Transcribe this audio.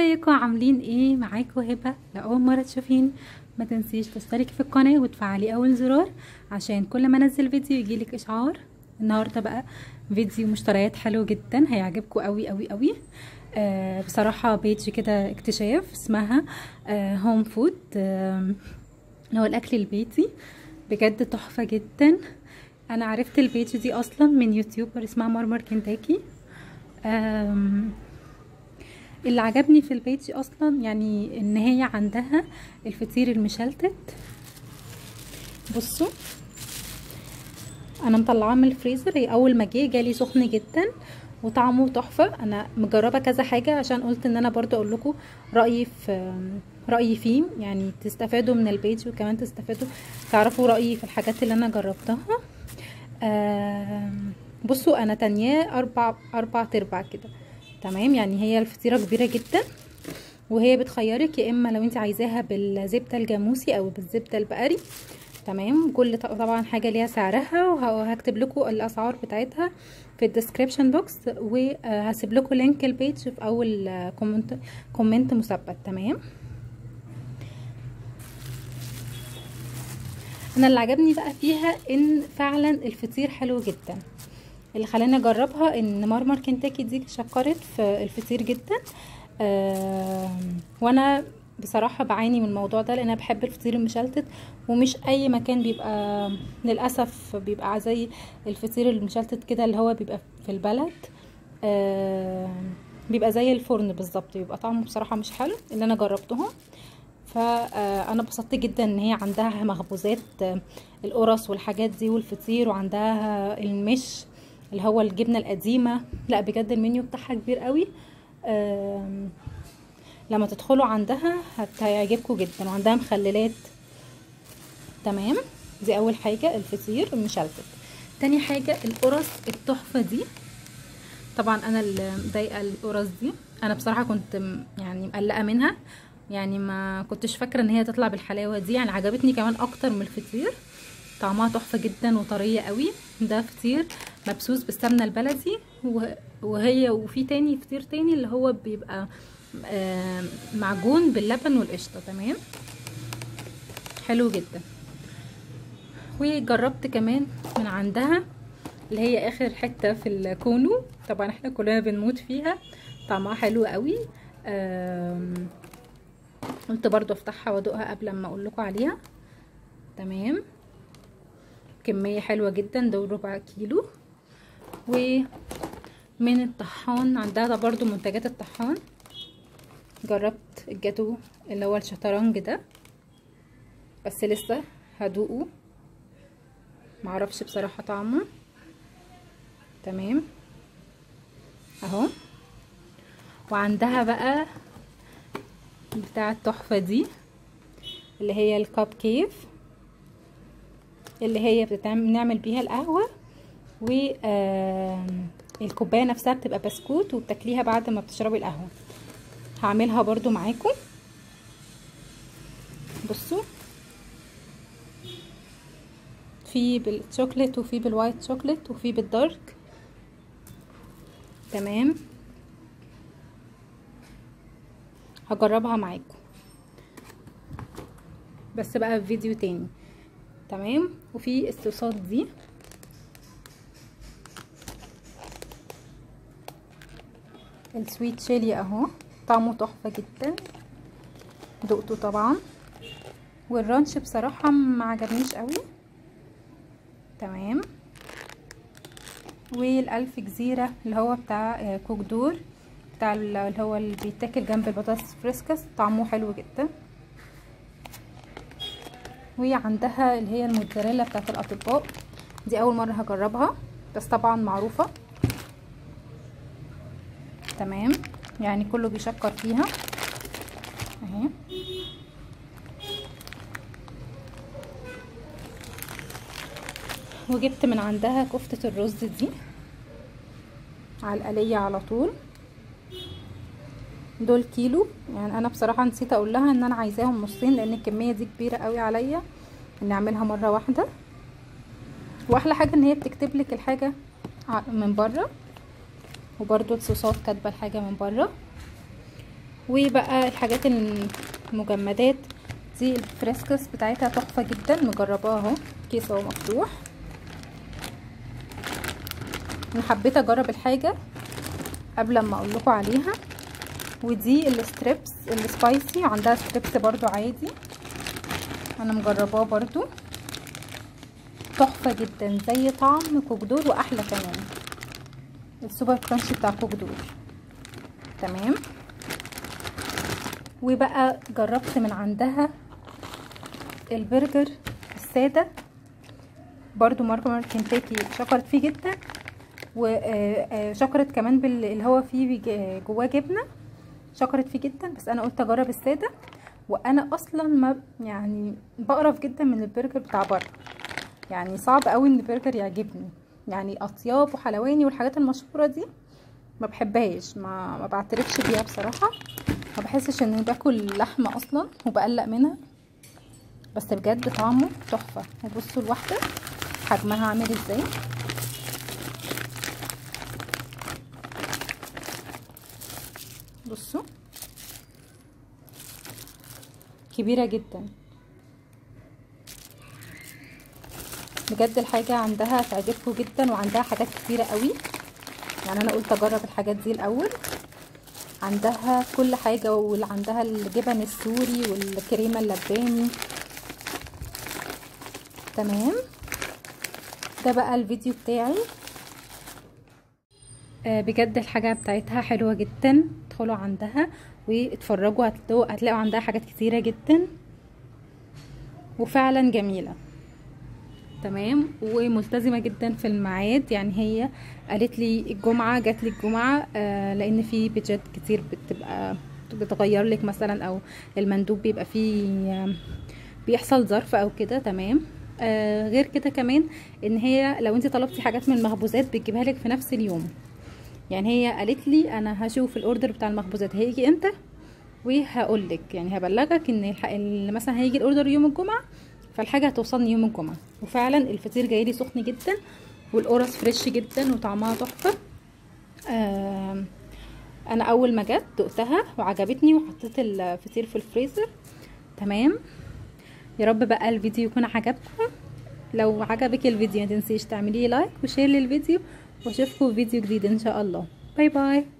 ازيكم عاملين ايه معاكم هبه لو اول مره تشوفيني ما تنسيش تشتركي في القناه وتفعلي اول زرار عشان كل ما انزل فيديو يجيلك اشعار النهارده بقى فيديو مشتريات حلو جدا هيعجبكم قوي قوي قوي آه بصراحه بيج كده اكتشاف اسمها آه هوم فود آه اللي هو الاكل البيتي بجد تحفه جدا انا عرفت البيج دي اصلا من يوتيوبر اسمها مرمر كنتاكي آم اللي عجبني في البيج اصلا يعني ان هي عندها الفطير المشلتت بصوا انا مطلعاه من الفريزر هي اول ما جه جالي سخن جدا وطعمه تحفه انا مجربه كذا حاجه عشان قلت ان انا برضو اقول لكم رايي في رايي فيه يعني تستفادوا من البيج وكمان تستفادوا تعرفوا رايي في الحاجات اللي انا جربتها بصوا انا تانياه اربع اربع تربع كده تمام يعني هي الفطيره كبيره جدا وهي بتخيرك يا اما لو انت عايزاها بالزبده الجاموسي او بالزبده البقري تمام كل طبعا حاجه ليها سعرها وهكتب لكم الاسعار بتاعتها في الديسكريبشن بوكس وهسيب لكم لينك البيج في اول كومنت كومنت مثبت تمام انا اللي عجبني بقى فيها ان فعلا الفطير حلو جدا اللي خلاني اجربها ان مرمر كنتاكي دي شكرت في الفطير جدا آه وانا بصراحه بعاني من الموضوع ده لان انا بحب الفطير المشلتت ومش اي مكان بيبقى للاسف بيبقى زي الفطير المشلتت كده اللي هو بيبقى في البلد آه بيبقى زي الفرن بالظبط بيبقى طعمه بصراحه مش حلو اللي انا جربتهم فانا انبسطت جدا ان هي عندها مخبوزات القرص والحاجات دي والفطير وعندها المش اللي هو الجبنه القديمه لا بجد المنيو بتاعها كبير قوي لما تدخلوا عندها هيعجبكم جدا وعندها مخللات تمام دي اول حاجه الفطير المشلتت تاني حاجه القرص التحفه دي طبعا انا اللي مضايقه القرص دي انا بصراحه كنت يعني مقلقه منها يعني ما كنتش فاكره ان هي تطلع بالحلاوه دي يعني عجبتني كمان اكتر من الفطير طعمها تحفه جدا وطريه قوي ده فطير مبسوس بالسمنه البلدي وهي وفي تاني فطير تاني اللي هو بيبقى معجون باللبن والقشطه تمام حلو جدا وجربت كمان من عندها اللي هي اخر حته في الكونو طبعا احنا كلنا بنموت فيها طعمها حلو قوي قلت برضو افتحها وادوقها قبل ما اقول لكم عليها تمام كميه حلوه جدا دول ربع كيلو ومن الطحان عندها برضو منتجات الطحان جربت الجاتو اللي هو الشطرنج ده بس لسه هدوقه معرفش بصراحه طعمه تمام اهو وعندها بقى بتاع التحفه دي اللي هي الكاب كيف اللي هي بنعمل بيها القهوه و الكوبايه نفسها بتبقى بسكوت وبتاكليها بعد ما بتشربي القهوه هعملها برضو معاكم بصوا في بالشوكليت وفي بالوايت شوكليت وفي بالدارك تمام هجربها معاكم بس بقى في فيديو تاني تمام وفي الصوصات دي السويت شيلي اهو طعمه تحفه جدا دقته طبعا والرانش بصراحه ما عجبنيش قوي تمام والالف جزيره اللي هو بتاع كوك دور بتاع اللي هو اللي بيتاكل جنب البطاطس فريسكس طعمه حلو جدا وهي عندها اللي هي الموتزاريلا بتاعت الاطباء دي اول مره هجربها بس طبعا معروفه تمام يعني كله بيشكر فيها اهي وجبت من عندها كفتة الرز دي على القلية على طول دول كيلو يعني انا بصراحة نسيت اقول لها ان انا عايزاهم نصين لان الكمية دي كبيرة قوي عليا ان اعملها مرة واحدة واحلى حاجة ان هي بتكتب لك الحاجة من بره وبرده الصوصات كاتبه الحاجه من بره وبقى الحاجات المجمدات دي الفريسكس بتاعتها تحفه جدا مجرباها اهو كيس اهو مفتوح انا حبيت اجرب الحاجه قبل ما اقول لكم عليها ودي الستريبس السبايسي عندها ستريبس برضو عادي انا مجرباه برضو تحفه جدا زي طعم كوكدور واحلى كمان السوبر كرانشي بتاع كوكدور تمام وبقى جربت من عندها البرجر الساده برضو ماركو كنتاكي شكرت فيه جدا وشكرت كمان اللي هو فيه جواه جبنه شكرت فيه جدا بس انا قلت اجرب الساده وانا اصلا ما يعني بقرف جدا من البرجر بتاع بره يعني صعب قوي ان البرجر يعجبني يعني اطياب وحلواني والحاجات المشهوره دي ما بحبهاش ما ما بعترفش بيها بصراحه ما بحسش اني باكل لحمه اصلا وبقلق منها بس بجد طعمه تحفه وبصوا الواحده حجمها عامل ازاي بصوا كبيره جدا بجد الحاجه عندها تعجبكم جدا وعندها حاجات كتيره قوي يعني انا قلت اجرب الحاجات دي الاول عندها كل حاجه وعندها الجبن السوري والكريمه اللباني تمام ده بقى الفيديو بتاعي آه بجد الحاجه بتاعتها حلوه جدا ادخلوا عندها واتفرجوا هتلاقوا هتلاقوا عندها حاجات كتيره جدا وفعلا جميله تمام وملتزمه جدا في الميعاد يعني هي قالت لي الجمعه جات لي الجمعه آه لان في بيجات كتير بتبقى بتغير لك مثلا او المندوب بيبقى فيه آه بيحصل ظرف او كده تمام آه غير كده كمان ان هي لو انت طلبتي حاجات من المخبوزات بتجيبها لك في نفس اليوم يعني هي قالت لي انا هشوف الاوردر بتاع المخبوزات هيجي امتى وهقول لك يعني هبلغك ان اللي مثلا هيجي الاوردر يوم الجمعه فالحاجه هتوصلني يوم الجمعه وفعلا الفطير جاي لي سخن جدا والقرص فريش جدا وطعمها تحفه آه انا اول ما جت دقتها وعجبتني وحطيت الفطير في الفريزر تمام يا رب بقى الفيديو يكون عجبكم لو عجبك الفيديو ما تنسيش تعملي لايك وشير للفيديو واشوفكم في فيديو جديد ان شاء الله باي باي